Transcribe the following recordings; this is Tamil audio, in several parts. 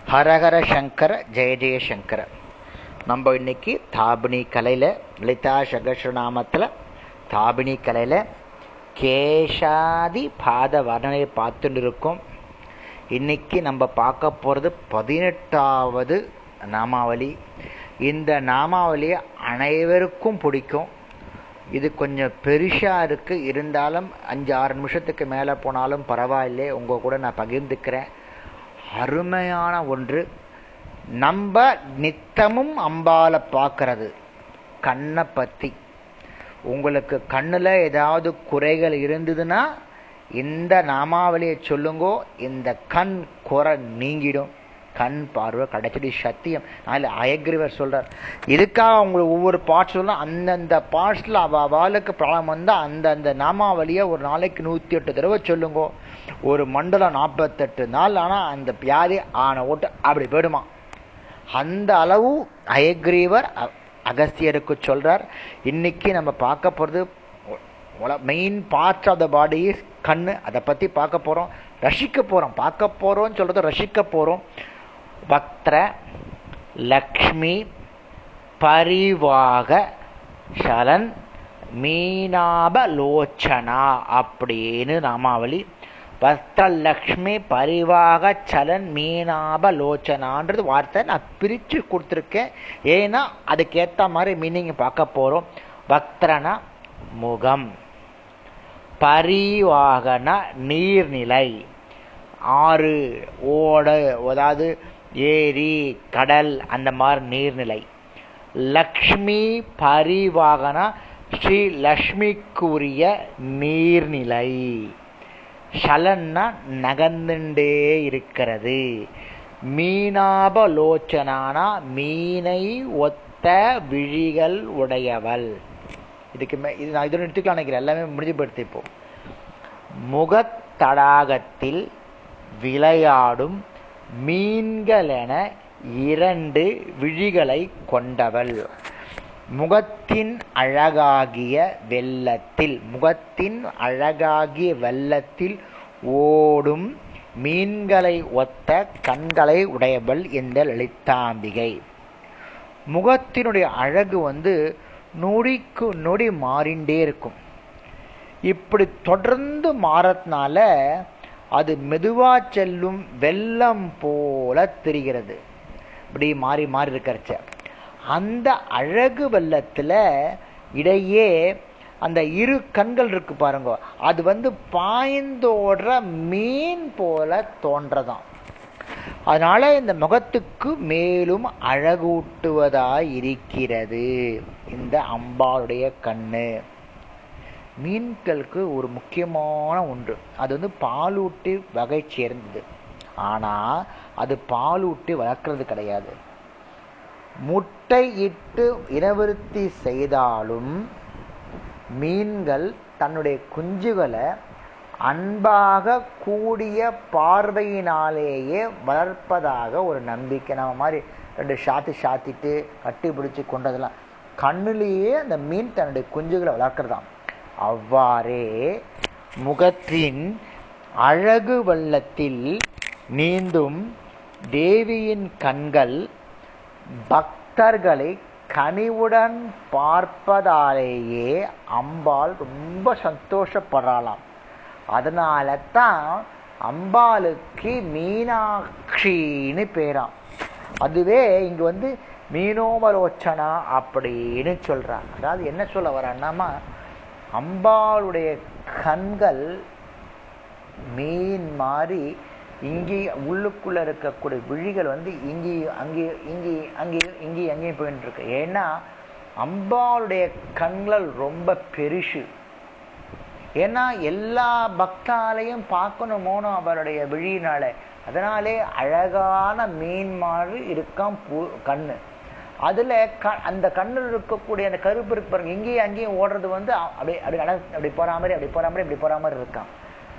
ஹரஹர சங்கர ஜெய ஜெய சங்கர நம்ம இன்னைக்கு தாபினி கலையில் லலிதா சகஸ்ரநாமத்தில் தாபினி கலையில் கேஷாதி பாத வர்ணனையை பார்த்துட்டு இருக்கோம் இன்னைக்கு நம்ம பார்க்க போகிறது பதினெட்டாவது நாமாவளி இந்த நாமாவளியை அனைவருக்கும் பிடிக்கும் இது கொஞ்சம் பெருசாக இருக்குது இருந்தாலும் அஞ்சு ஆறு நிமிஷத்துக்கு மேலே போனாலும் பரவாயில்லை உங்கள் கூட நான் பகிர்ந்துக்கிறேன் அருமையான ஒன்று நம்ம நித்தமும் அம்பால பார்க்கறது கண்ணை பற்றி உங்களுக்கு கண்ணில் ஏதாவது குறைகள் இருந்ததுன்னா இந்த நாமாவளியை சொல்லுங்கோ இந்த கண் குறை நீங்கிடும் கண் பார்வை கிடைச்சது சத்தியம் அதில் அயக்ரிவர் சொல்றார் இதுக்காக உங்களுக்கு ஒவ்வொரு பார்ட்ஸ் சொல்லலாம் அந்தந்த பார்ட்ஸில் அவ அவளுக்கு ப்ராப்ளம் வந்தால் அந்தந்த நாமாவளியை ஒரு நாளைக்கு நூற்றி எட்டு தடவை சொல்லுங்கோ ஒரு மண்டலம் நாற்பத்தெட்டு நாள் ஆனால் அந்த வியாதி ஆன ஓட்டு அப்படி போயிடுமா அந்த அளவு அயக்ரீவர் அகஸ்தியருக்கு சொல்றார் இன்னைக்கு நம்ம பார்க்க போகிறது main parts of the body கண்ணு அதை பற்றி பார்க்க போகிறோம் ரசிக்க போகிறோம் பார்க்க போகிறோம்னு சொல்கிறத ரசிக்க போகிறோம் பக்திர லக்ஷ்மி பரிவாக சலன் மீனாபலோச்சனா அப்படின்னு நாமாவளி பக்தலக்ஷ்மி பரிவாக சலன் மீனாபலோச்சனான்றது வார்த்தை நான் பிரித்து கொடுத்துருக்கேன் ஏன்னா அதுக்கேற்ற மாதிரி மீனிங் பார்க்க போகிறோம் பக்தரனா முகம் பரிவாகன நீர்நிலை ஆறு ஓடை அதாவது ஏரி கடல் அந்த மாதிரி நீர்நிலை லக்ஷ்மி பரிவாகனா ஸ்ரீ லக்ஷ்மிக்குரிய நீர்நிலை சலன்னா நகர்ந்துண்டே இருக்கிறது மீனாபலோச்சனானா மீனை ஒத்த விழிகள் உடையவள் இதுக்கு மே இது நான் இதோட எடுத்துக்கலாம் நினைக்கிறேன் எல்லாமே முடிஞ்சு போயிடுத்து இப்போ முகத்தடாகத்தில் விளையாடும் மீன்களென இரண்டு விழிகளை கொண்டவள் முகத்தின் அழகாகிய வெள்ளத்தில் முகத்தின் அழகாகிய வெள்ளத்தில் ஓடும் மீன்களை ஒத்த கண்களை உடையவள் இந்த லலிதாம்பிகை முகத்தினுடைய அழகு வந்து நொடிக்கு நொடி மாறிண்டே இருக்கும் இப்படி தொடர்ந்து மாறதுனால அது மெதுவா செல்லும் வெள்ளம் போல தெரிகிறது இப்படி மாறி மாறி இருக்கிறச்ச அந்த அழகு வெள்ளத்துல இடையே அந்த இரு கண்கள் இருக்கு பாருங்க அது வந்து பாய்ந்தோடுற மீன் போல தோன்றதாம் அதனால இந்த முகத்துக்கு மேலும் அழகூட்டுவதாய் இருக்கிறது இந்த அம்பாளுடைய கண்ணு மீன்களுக்கு ஒரு முக்கியமான ஒன்று அது வந்து பாலூட்டி வகை சேர்ந்தது ஆனா அது பாலூட்டி வளர்க்கறது கிடையாது முட்டை இட்டு இனவிருத்தி செய்தாலும் மீன்கள் தன்னுடைய குஞ்சுகளை அன்பாக கூடிய பார்வையினாலேயே வளர்ப்பதாக ஒரு நம்பிக்கை நம்ம மாதிரி ரெண்டு சாத்தி சாத்திட்டு கட்டி பிடிச்சி கொண்டதெல்லாம் கண்ணிலேயே அந்த மீன் தன்னுடைய குஞ்சுகளை வளர்க்குறதாம் அவ்வாறே முகத்தின் அழகு வெள்ளத்தில் நீந்தும் தேவியின் கண்கள் பக்தர்களை கனிவுடன் பார்ப்பதாலேயே அம்பாள் ரொம்ப சந்தோஷப்படுறாளாம் அதனால தான் அம்பாளுக்கு மீனாட்சின்னு பேராம் அதுவே இங்க வந்து மீனோபலோச்சனா அப்படின்னு சொல்றாங்க அதாவது என்ன சொல்ல வரான்னாமா அம்பாளுடைய கண்கள் மீன் மாதிரி இங்கே உள்ளுக்குள்ள இருக்கக்கூடிய விழிகள் வந்து இங்கேயும் அங்கேயும் இங்கேயும் அங்கேயும் இங்கேயும் அங்கேயும் போயிட்டு இருக்கு ஏன்னா அம்பாளுடைய கண்கள் ரொம்ப பெருசு ஏன்னா எல்லா பக்தாலையும் பார்க்கணுமோனோ அவருடைய விழியினால அதனாலே அழகான மீன் மாதிரி இருக்கான் பூ கண்ணு அதுல க அந்த கண்ணில் இருக்கக்கூடிய அந்த கருப்பு இருக்கு பாருங்க இங்கேயும் அங்கேயும் ஓடுறது வந்து அப்படி அப்படி அப்படி போற மாதிரி அப்படி போற மாதிரி இப்படி போற மாதிரி இருக்கான்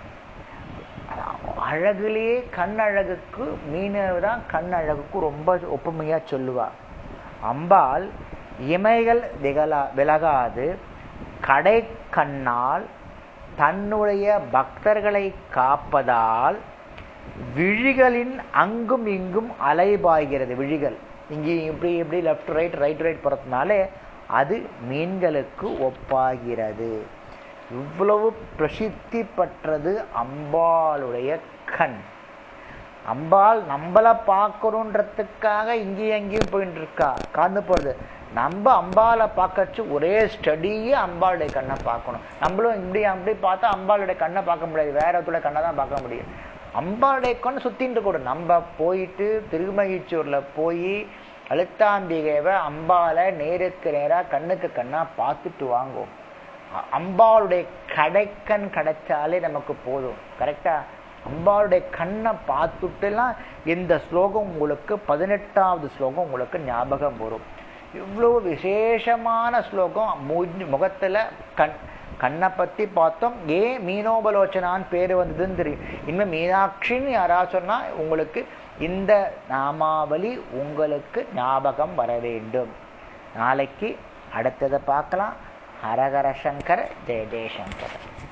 அழகுலேயே கண் அழகுக்கு மீனவு தான் கண் அழகுக்கு ரொம்ப ஒப்புமையா சொல்லுவா அம்பாள் இமைகள் விகலா விலகாது கடை கண்ணால் தன்னுடைய பக்தர்களை காப்பதால் விழிகளின் அங்கும் இங்கும் அலைபாய்கிறது விழிகள் இங்கே இப்படி இப்படி லெஃப்ட் ரைட் ரைட் ரைட் போகிறதுனாலே அது மீன்களுக்கு ஒப்பாகிறது இவ்வளவு பிரசித்தி பெற்றது அம்பாளுடைய கண் அம்பாள் நம்மளை பார்க்கணுன்றதுக்காக இங்கேயும் அங்கேயும் போயிட்டு இருக்கா காந்து போகிறது நம்ம அம்பாளை பார்க்கச்சு ஒரே ஸ்டடியே அம்பாளுடைய கண்ணை பார்க்கணும் நம்மளும் இப்படி அப்படி பார்த்தா அம்பாளுடைய கண்ணை பார்க்க முடியாது வேற ஒருத்தருடைய கண்ணை தான் பார்க்க முடியும் அம்பாளுடைய கண் சுத்தின்னு கூட நம்ம போயிட்டு திருமகிச்சூர்ல போய் லலிதாம்பிகைவை அம்பாலை நேருக்கு நேராக கண்ணுக்கு கண்ணா பார்த்துட்டு வாங்குவோம் அ- அம்பாளுடைய கடைக்கண் கிடைச்சாலே நமக்கு போதும் கரெக்டா அம்பாளுடைய கண்ணை பார்த்துட்டுலாம் இந்த ஸ்லோகம் உங்களுக்கு பதினெட்டாவது ஸ்லோகம் உங்களுக்கு ஞாபகம் வரும் இவ்வளவு விசேஷமான ஸ்லோகம் மூஞ்சி முகத்துல கண் கண்ணை பத்தி பார்த்தோம் ஏன் மீனோபலோச்சனான்னு பேர் வந்ததுன்னு தெரியும் இனிமே மீனாட்சின்னு யாராவது சொன்னா உங்களுக்கு இந்த நாமாவளி உங்களுக்கு ஞாபகம் வர வேண்டும் நாளைக்கு அடுத்ததை பார்க்கலாம் ஹரஹர சங்கர ஜெய ஜெயசங்கர்